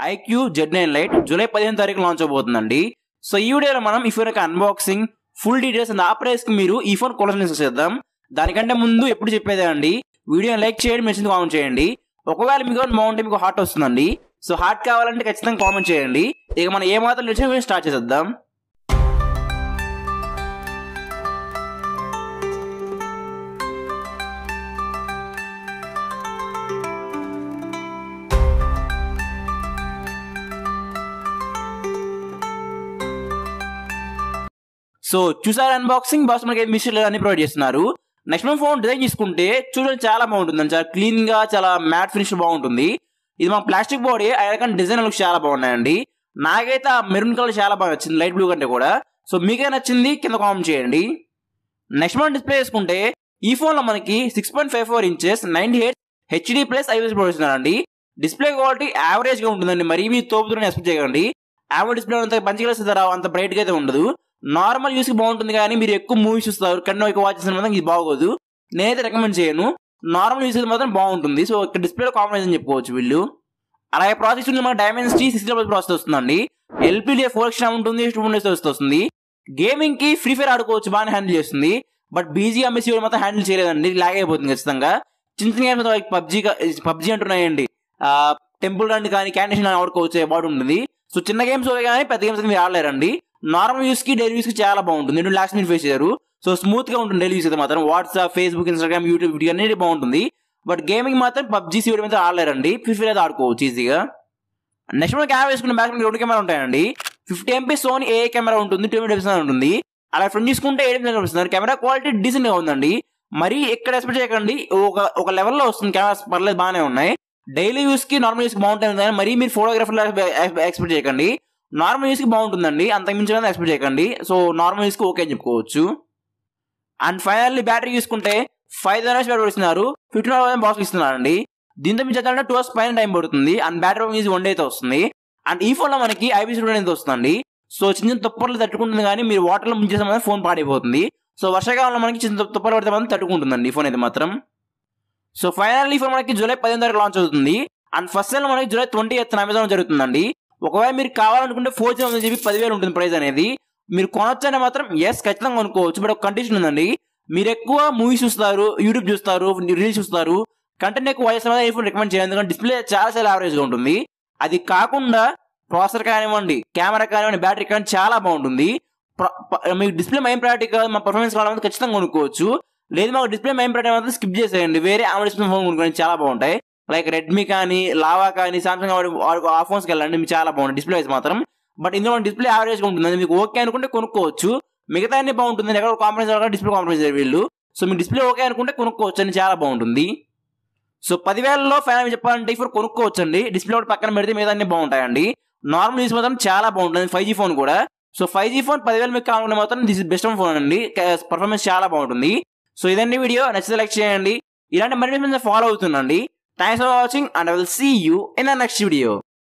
IQ Z nine lite July పదిహేను తారీఖు launch అవబోతుందండి so ఈ వీడియోలో మనం ఈ ఫోన్ యొక్క అన్బాక్సింగ్ ఫుల్ డీటెయిల్స్ అండ్ ఆ ప్రైస్ కి మీరు ఈ ఫోన్ కొలెక్షన్ చేద్దాం దానికంటే ముందు ఎప్పుడు చెప్పేదే అండి వీడియోని లైక్ చేయండి మెచ్చింది కామెంట్ చేయండి ఒకవేళ మీకు బాగుంటే మీకు హార్ట్ వస్తుందండి సో హార్ట్ కావాలంటే ఖచ్చితంగా కామెంట్ చేయండి ఇక మనం ఏ మాత్రం నిలిచి స్టార్ట్ చేసేద్దాం సో చూసారు అన్బాక్సింగ్ బాక్స్ మనకి మిషన్ అన్ని ప్రొవైడ్ చేస్తున్నారు నెక్స్ట్ మన ఫోన్ డిజైన్ తీసుకుంటే చూడడానికి చాలా బాగుంటుంది చాలా క్లీన్ గా చాలా మ్యాట్ ఫినిష్ బాగుంటుంది ఇది మన ప్లాస్టిక్ బాడీ కానీ డిజైన్ లుక్ చాలా బాగున్నాయండి నాకైతే ఆ మెరూన్ కలర్ చాలా బాగా నచ్చింది లైట్ బ్లూ కంటే కూడా సో మీకే నచ్చింది కింద కామెంట్ చేయండి నెక్స్ట్ మనం డిస్ప్లే చేసుకుంటే ఈ ఫోన్ లో మనకి six point five four inches ninety eight HD plus IVS ప్రొడ్యూస్తున్నారండి డిస్ప్లే క్వాలిటీ యావరేజ్ గా ఉంటుందండి మరీ మీ తోపుతున్న ఎక్స్పెక్ట్ చేయకండి యావరేజ్ డిస్ప్లే అంత మంచి కలర్స్ అంత బ్రైట్ గా అయితే ఉండదు నార్మల్ యూస్ కి బాగుంటుంది కానీ మీరు ఎక్కువ మూవీస్ చూస్తారు కన్నా ఎక్కువ వాచ్ చేసిన మాత్రం ఇది బాగోదు నేనైతే రికమెండ్ చేయను నార్మల్ యూస్ మాత్రం బాగుంటుంది సో ఇక్కడ డిస్ప్లే కాంప్రమైజ్ అని చెప్పుకోవచ్చు వీళ్ళు అలాగే ప్రాసెస్ మన డైమెన్సిటీ సిక్స్ డబల్ ప్రాసెస్ వస్తుందండి ఎల్పీడీ ఫోర్ ఎక్స్ట్రా ఉంటుంది టూ హండ్రెడ్ వస్తుంది గేమింగ్ కి ఫ్రీ ఫైర్ ఆడుకోవచ్చు బాగానే హ్యాండిల్ చేస్తుంది బట్ బీజీ ఎంఎస్సీ మాత్రం హ్యాండిల్ చేయలేదండి లాగ్ అయిపోతుంది ఖచ్చితంగా చిన్న చిన్న గేమ్స్ లైక్ పబ్జీ పబ్జీ అంటున్నాయండి టెంపుల్ రన్ కానీ క్యాండిషన్ ఆడుకోవచ్చు బాడీ ఉంటుంది సో చిన్న గేమ్స్ కానీ పెద్ద గేమ్స్ మీరు ఆడలేరండి నార్మల్ యూస్ కి డైలీ యూస్ కి చాలా బాగుంటుంది రెండు లాస్ట్ మీరు ఫేస్ చేశారు సో స్మూత్ గా ఉంటుంది డైలీ యూస్ అయితే మాత్రం WhatsApp Facebook Instagram YouTube video అనేది బాగుంటుంది బట్ గేమింగ్ మాత్రం పబ్జీ సీవీ మీద ఆడలేరండి ఫ్రీ ఫైర్ అయితే ఆడుకోవచ్చు ఈజీగా నెక్స్ట్ మన కెమెరా వేసుకున్న బ్యాక్ రెండు కెమెరా ఉంటాయండి ఫిఫ్టీ ఎంపీ సోనీ ఏ కెమెరా ఉంటుంది టూ ఎంపీ ఉంటుంది అలా ఫ్రంట్ తీసుకుంటే ఏడు ఎంపీ కెమెరా క్వాలిటీ డీసెంట్ గా ఉందండి మరి ఎక్కడ ఎక్స్పెక్ట్ చేయకండి ఒక ఒక లెవెల్లో వస్తుంది కెమెరాస్ పర్లేదు బాగానే ఉన్నాయి డైలీ యూస్ కి నార్మల్ యూస్ కి బాగుంటుంది కానీ మరీ మీరు ఫోటోగ్రఫర్ ఎక్స్పెక్ట్ చేయకండి నార్మల్ యూస్ కి బాగుంటుందండి అంతకు మించి ఎక్స్పెక్ట్ చేయకండి సో నార్మల్ యూస్ కి ఓకే అని చెప్పుకోవచ్చు అండ్ ఫైనల్లీ బ్యాటరీ చూసుకుంటే ఫైవ్ థౌసండ్ బ్యాటరీ ఇస్తున్నారు ఫిఫ్టీన్ థౌసండ్ బాక్స్ ఇస్తున్నారండి దీంతో మీరు చెప్పాలంటే టూ అవర్స్ పైన టైం పడుతుంది and battery easy one day అయితే వస్తుంది అండ్ ఈ ఫోన్ లో మనకి ఐబీ స్టూడియో అయితే వస్తుందండి సో చిన్న చిన్న తుప్పర్లు తట్టుకుంటుంది కానీ మీరు వాటర్లో ముంచేసే మాత్రం ఫోన్ పాడైపోతుంది సో వర్షాకాలంలో మనకి చిన్న తుప్పలు పడితే మాత్రం తట్టుకుంటుందండి ఈ ఫోన్ అయితే మాత్రం సో ఫైనల్ ఈ ఫోన్ మనకి జూలై పదిహేను తారీఖు లాంచ్ అవుతుంది అండ్ ఫస్ట్ సెల్ మనకి జూలై ట్వంటీ ఎయిత్ అమెజాన్ జరుగుతుందండి ఒకవేళ మీరు కావాలనుకుంటే ఫోర్ జీ చెప్పి పదివేలు ఉంటుంది ప్రైస్ అనేది మీరు కొనొచ్చు అంటే మాత్రం ఎస్ ఖచ్చితంగా కొనుక్కోవచ్చు బట్ ఒక కండిషన్ ఉందండి మీరు ఎక్కువ మూవీస్ చూస్తారు యూట్యూబ్ చూస్తారు రీల్స్ చూస్తారు కంటెంట్ ఎక్కువ వాయిస్ ఈ ఫోన్ రికమెండ్ చేయాలి ఎందుకంటే డిస్ప్లే చాలా చాలా యావరేజ్ గా ఉంటుంది అది కాకుండా ప్రాసెసర్ కానివ్వండి కెమెరా కానివ్వండి బ్యాటరీ కానీ చాలా బాగుంటుంది మీకు డిస్ప్లే మెయిన్ ప్రయారిటీ కాదు మా పర్ఫార్మెన్స్ కావాలంటే ఖచ్చితంగా కొనుక్కోవచ్చు లేదు మాకు డిస్ప్లే మెయిన్ ప్రయారిటీ మాత్రం స్కిప్ చేసేయండి వేరే ఆమె డిస్ప్లే ఫోన్ కొనుక్కోండి చాలా బాగుంటాయి లైక్ రెడ్మీ కానీ లావా కానీ సామ్సంగ్ ఆ ఫోన్స్కి వెళ్ళండి మీకు చాలా బాగుంటుంది డిస్ప్లే వైజ్ మాత్రం బట్ ఇందులో డిస్ప్లే యావరేజ్ గా ఉంటుంది మీకు ఓకే అనుకుంటే కొనుక్కోవచ్చు మిగతా అన్ని బాగుంటుంది ఎక్కడ కాంప్రమైజ్ డిస్ప్లే కాంప్రమైజ్ వీళ్ళు సో మీ డిస్ప్లే ఓకే అనుకుంటే కొనుక్కోవచ్చు అని చాలా బాగుంటుంది సో పదివేలలో ఫైనల్ చెప్పాలంటే ఇప్పుడు కొనుక్కోవచ్చు అండి డిస్ప్లే ఒకటి పక్కన పెడితే మిగతా అన్ని బాగుంటాయండి నార్మల్ యూస్ మాత్రం చాలా బాగుంటుంది ఫైవ్ జీ ఫోన్ కూడా సో ఫైవ్ జీ ఫోన్ పదివేలు మీకు కావాలంటే మాత్రం దిస్ ఇస్ బెస్ట్ ఫోన్ అండి పర్ఫార్మెన్స్ చాలా బాగుంటుంది సో ఇదండి వీడియో నచ్చితే లైక్ చేయండి ఇలాంటి మరిన్ని ఫాలో అవుతుందండి thanks for watching and I will see you in the next video